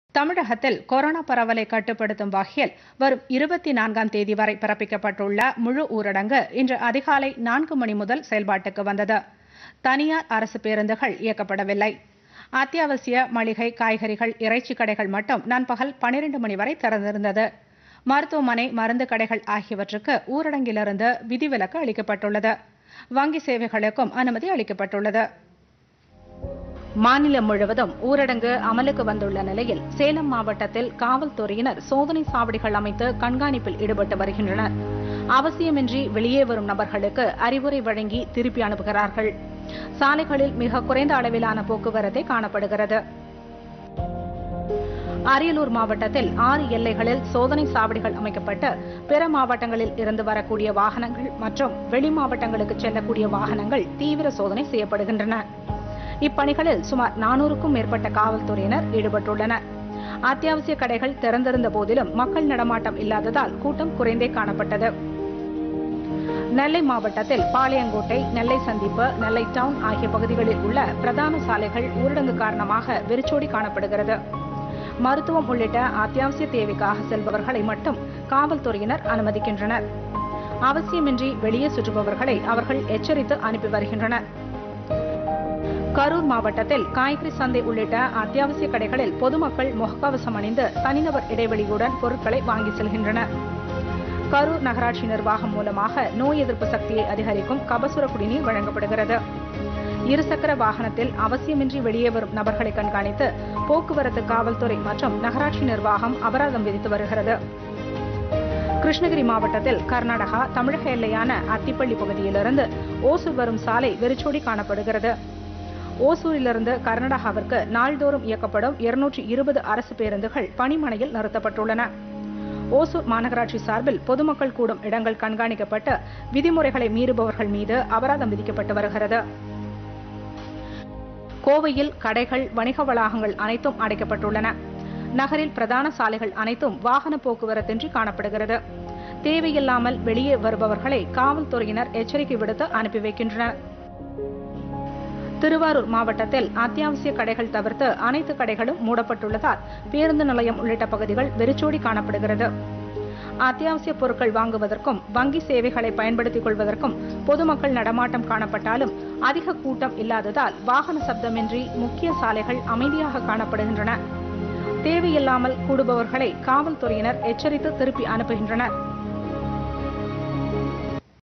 தமிழகத்தில் கொரோனா பரவலை கட்டுப்படுத்தும் வகையில் வரும் இருபத்தி நான்காம் தேதி வரை பிறப்பிக்கப்பட்டுள்ள முழு ஊரடங்கு இன்று அதிகாலை நான்கு மணி முதல் செயல்பாட்டுக்கு வந்தது தனியார் அரசு பேருந்துகள் இயக்கப்படவில்லை அத்தியாவசிய மளிகை காய்கறிகள் இறைச்சி கடைகள் மட்டும் நண்பகல் பனிரெண்டு மணி வரை திறந்திருந்தது மருத்துவமனை மருந்து கடைகள் ஆகியவற்றுக்கு ஊரடங்கிலிருந்து விதிவிலக்கு அளிக்கப்பட்டுள்ளது வங்கி சேவைகளுக்கும் அனுமதி அளிக்கப்பட்டுள்ளது மாநிலம் முழுவதும் ஊரடங்கு அமலுக்கு வந்துள்ள நிலையில் சேலம் மாவட்டத்தில் காவல்துறையினர் சோதனை சாவடிகள் அமைத்து கண்காணிப்பில் ஈடுபட்டு வருகின்றனர் அவசியமின்றி வெளியே வரும் நபர்களுக்கு அறிவுரை வழங்கி திருப்பி அனுப்புகிறார்கள் சாலைகளில் மிக குறைந்த அளவிலான போக்குவரத்தே காணப்படுகிறது அரியலூர் மாவட்டத்தில் ஆறு எல்லைகளில் சோதனை சாவடிகள் அமைக்கப்பட்டு பிற மாவட்டங்களில் இருந்து வரக்கூடிய வாகனங்கள் மற்றும் வெளி மாவட்டங்களுக்கு செல்லக்கூடிய வாகனங்கள் தீவிர சோதனை செய்யப்படுகின்றன இப்பணிகளில் சுமார் நானூறுக்கும் மேற்பட்ட காவல்துறையினர் ஈடுபட்டுள்ளனர் அத்தியாவசிய கடைகள் திறந்திருந்த போதிலும் மக்கள் நடமாட்டம் இல்லாததால் கூட்டம் குறைந்தே காணப்பட்டது நெல்லை மாவட்டத்தில் பாளையங்கோட்டை நெல்லை சந்திப்பு நெல்லை டவுன் ஆகிய பகுதிகளில் உள்ள பிரதான சாலைகள் ஊரடங்கு காரணமாக வெறிச்சோடி காணப்படுகிறது மருத்துவம் உள்ளிட்ட அத்தியாவசிய தேவைக்காக செல்பவர்களை மட்டும் காவல்துறையினர் அனுமதிக்கின்றனர் அவசியமின்றி வெளியே சுற்றுபவர்களை அவர்கள் எச்சரித்து அனுப்பி வருகின்றனர் கரூர் மாவட்டத்தில் காய்கறி சந்தை உள்ளிட்ட அத்தியாவசிய கடைகளில் பொதுமக்கள் முகக்கவசம் அணிந்து தனிநபர் இடைவெளியுடன் பொருட்களை வாங்கி செல்கின்றனர் கரூர் நகராட்சி நிர்வாகம் மூலமாக நோய் எதிர்ப்பு சக்தியை அதிகரிக்கும் கபசுர குடிநீர் வழங்கப்படுகிறது இருசக்கர வாகனத்தில் அவசியமின்றி வெளியே வரும் நபர்களை கண்காணித்து போக்குவரத்து காவல்துறை மற்றும் நகராட்சி நிர்வாகம் அபராதம் விதித்து வருகிறது கிருஷ்ணகிரி மாவட்டத்தில் கர்நாடகா தமிழக எல்லையான அத்திப்பள்ளி பகுதியிலிருந்து ஓசூர் வரும் சாலை வெறிச்சோடி காணப்படுகிறது ஓசூரிலிருந்து கர்நாடகாவிற்கு நாள்தோறும் இயக்கப்படும் இருநூற்றி இருபது அரசு பேருந்துகள் பணிமனையில் நிறுத்தப்பட்டுள்ளன ஓசூர் மாநகராட்சி சார்பில் பொதுமக்கள் கூடும் இடங்கள் கண்காணிக்கப்பட்டு விதிமுறைகளை மீறுபவர்கள் மீது அபராதம் விதிக்கப்பட்டு வருகிறது கோவையில் கடைகள் வணிக வளாகங்கள் அனைத்தும் அடைக்கப்பட்டுள்ளன நகரில் பிரதான சாலைகள் அனைத்தும் வாகன போக்குவரத்தின்றி காணப்படுகிறது தேவையில்லாமல் வெளியே வருபவர்களை காவல்துறையினர் எச்சரிக்கை விடுத்து அனுப்பி வைக்கின்றனர் திருவாரூர் மாவட்டத்தில் அத்தியாவசிய கடைகள் தவிர்த்து அனைத்து கடைகளும் மூடப்பட்டுள்ளதால் பேருந்து நிலையம் உள்ளிட்ட பகுதிகள் வெறிச்சோடி காணப்படுகிறது அத்தியாவசிய பொருட்கள் வாங்குவதற்கும் வங்கி சேவைகளை பயன்படுத்திக் கொள்வதற்கும் பொதுமக்கள் நடமாட்டம் காணப்பட்டாலும் அதிக கூட்டம் இல்லாததால் வாகன சப்தமின்றி முக்கிய சாலைகள் அமைதியாக காணப்படுகின்றன தேவையில்லாமல் கூடுபவர்களை காவல்துறையினர் எச்சரித்து திருப்பி அனுப்புகின்றனர்